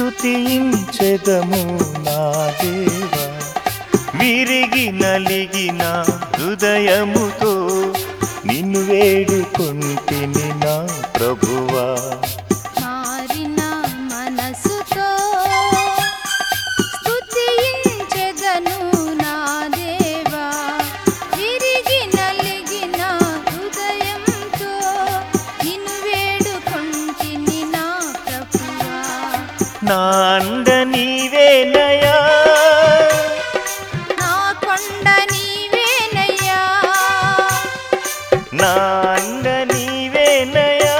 స్తుతించెదము నా దేవా విరిగి నలిగిన హృదయముతో నిన్ను వేడుకుంటిని నా ప్రభువా మారిన మనసుతో స్తుతించెదను నా దేవా విరిగి నలిగిన హృదయంతో నిన్ను వేడుకొంటిని నా ప్రభువా నా అండ నీవేనయా నా కొండ నీవేనయ్యా నా అండ నీవేనయా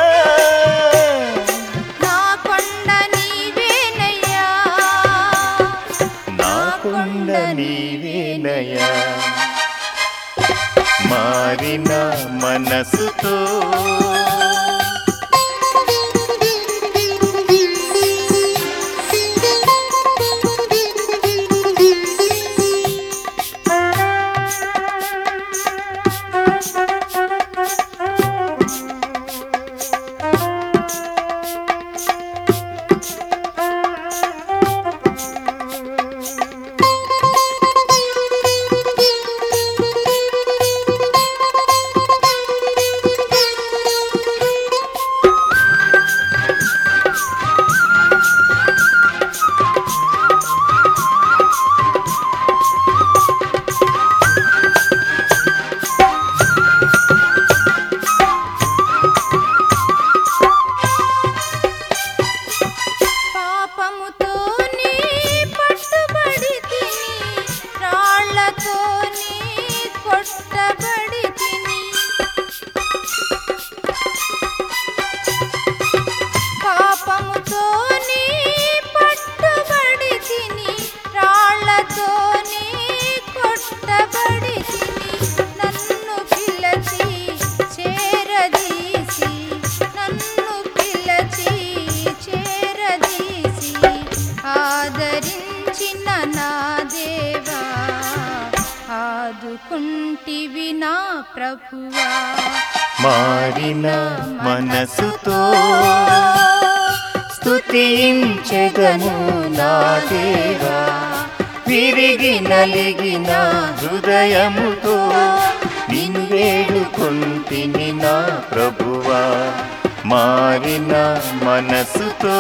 నా కొండ నీవేనయ్యా నా కొండ నీవేనయా మారిన మనసుతో పాపముతోనే పట్టుబడి తిని రాళ్లతోనే కొట్టబడి తిని పాపముతోనే పట్టుబడి తిని రాళ్లతోనే కొట్టబడి తిని నన్ను పిలచి చేరదీసి నన్ను పిలచి చేరదీసి ఆదరించిన నా దేవా ఆదుకుంటివి నా ప్రభువా మారిన మనసుతో స్తుతించెదము నా దేవా విరిగి నలిగిన హృదయముతో నిన్ను వేడుకుంటిని నా ప్రభువా మారిన మనసుతో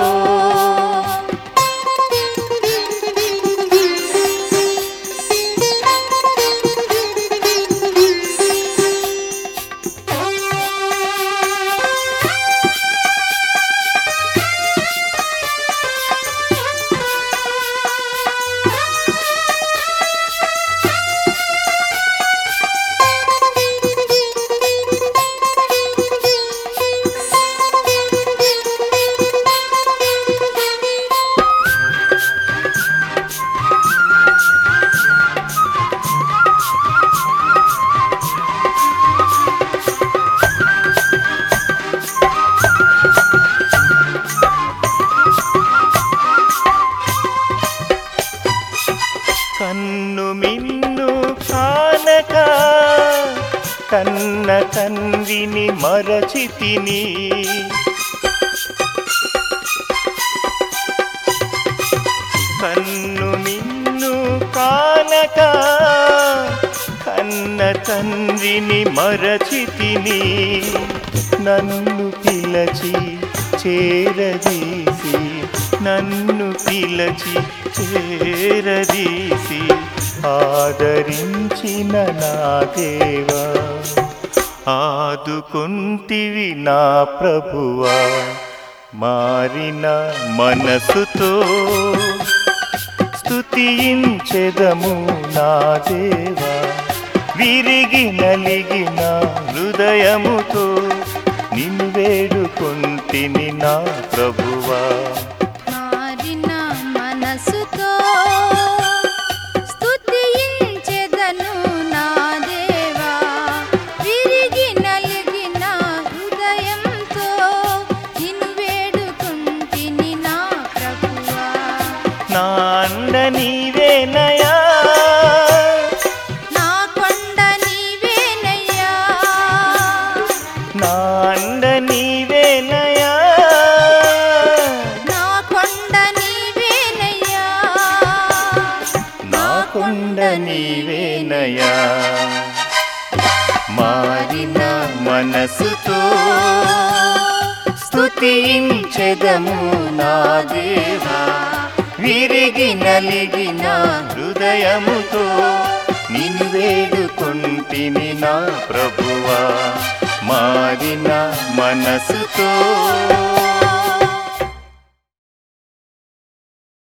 కన్ను మిన్ను కానక కన్న తండ్రిని మరచితిని కన్ను మిన్ను కానక కన్న తండ్రిని మరచితిని నన్ను పిలచి చేరదీసి నన్ను పిలచి చేరదీసి ఆదరించిన నా దేవా ఆదుకుంటివి నా ప్రభువా మారిన మనసుతో స్తుతించెదము నా దేవా విరిగి నలిగిన హృదయముతో నిన్ను వేడుకుంటిని నా ప్రభువా మారిన మనసుతో స్తుతించెదను నా దేవా విరిగి నలిగిన హృదయంతో నిన్ను వేడుకుంటిని నా ప్రభువా నా అండ నీవేనయా నా కొండ నీవేనయ్యా నా అండ నీవేనయా నా కొండ కొండ నీవేనయా మారిన మనసుతో స్తుతించెదము నా దేవా విరిగి నలిగిన హృదయముతో నిన్ను వేడుకొంటిని నా ప్రభువా మారిన మనసుతో